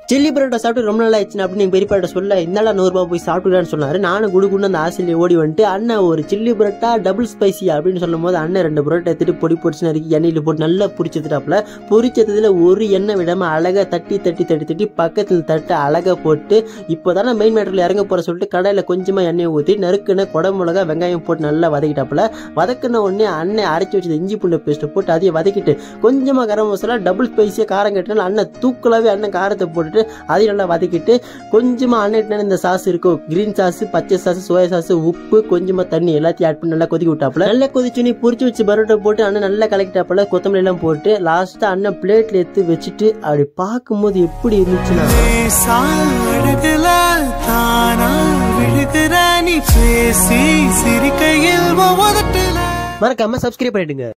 chilli parotta சாப்பிட்டு ரொம்ப நாள் ஆயிடுச்சு அப்படின்னு எங்க பெரியப்பாட்ட சொல்ல இந்தாடா நூறுரூபா போய் சாப்பிட்டுக்கலான்னு சொன்னாரு நானும் குடுக்குன்னு அந்த ஆசிலியை ஓடி வந்துட்டு அண்ணன் ஒரு சில்லி பரோட்டா டபுள் ஸ்பைசி அப்படின்னு சொல்லும் போது அண்ணன் ரெண்டு பரோட்டா எடுத்துட்டு பொடி பொடிச்சு நறுக்கி எண்ணெயில் போட்டு நல்லா பொரிச்சதுட்டாப்புல பொரிச்சதுல ஒரு எண்ணெய் விடாம அழகா தட்டி தட்டி தட்டி தட்டி பக்கத்தில் தட்டு அழகா போட்டு இப்போதானே மெயின் மேட்டர்ல இறங்க போற சொல்லிட்டு கடையில கொஞ்சமா எண்ணெயை ஊற்றி நறுக்குன குட மிளகா வெங்காயம் போட்டு நல்லா வதக்கிட்டாப்புல வதக்குன உடனே அண்ணன் அரைச்சி வச்சது இஞ்சி பூண்டு பேஸ்ட்டை போட்டு அதையும் வதக்கிட்டு கொஞ்சமா கரம் மசாலா டபுள் ஸ்பைஸியாக காரம் கட்டினால அண்ணன் தூக்கலாவே அண்ணன் காரத்தை போட்டுட்டு அதையும் நல்லா வதக்கிட்டு கொஞ்சமா அண்ணன் இந்த சாஸ் இருக்கும் கிரீன் சாஸ் பச்சை சாஸ் சோயா சாஸ் உப்பு கொஞ்சமா தண்ணி எல்லாத்தையும் ஆட் பண்ணி நல்லா கொதிக்க விட்டாப்புல நல்லா கொதிச்சு நீ பொரிச்சு வச்சு பரோட்டா போட்டு அண்ணன் நல்லா கலக்கிட்டாப்புல கொத்தமல்லி எல்லாம் போட்டு லாஸ்டா அண்ணன் பிளேட்ல எடுத்து வச்சுட்டு அப்படி பார்க்கும்போது எப்படி இருந்துச்சுன்னா லேசா அழகுல தானா விழுகிற நீ பேசி சிரிக்கையில் ஒவ்வொருட்டுல மறக்காம சப்ஸ்கிரைப் பண்ணிடுங்க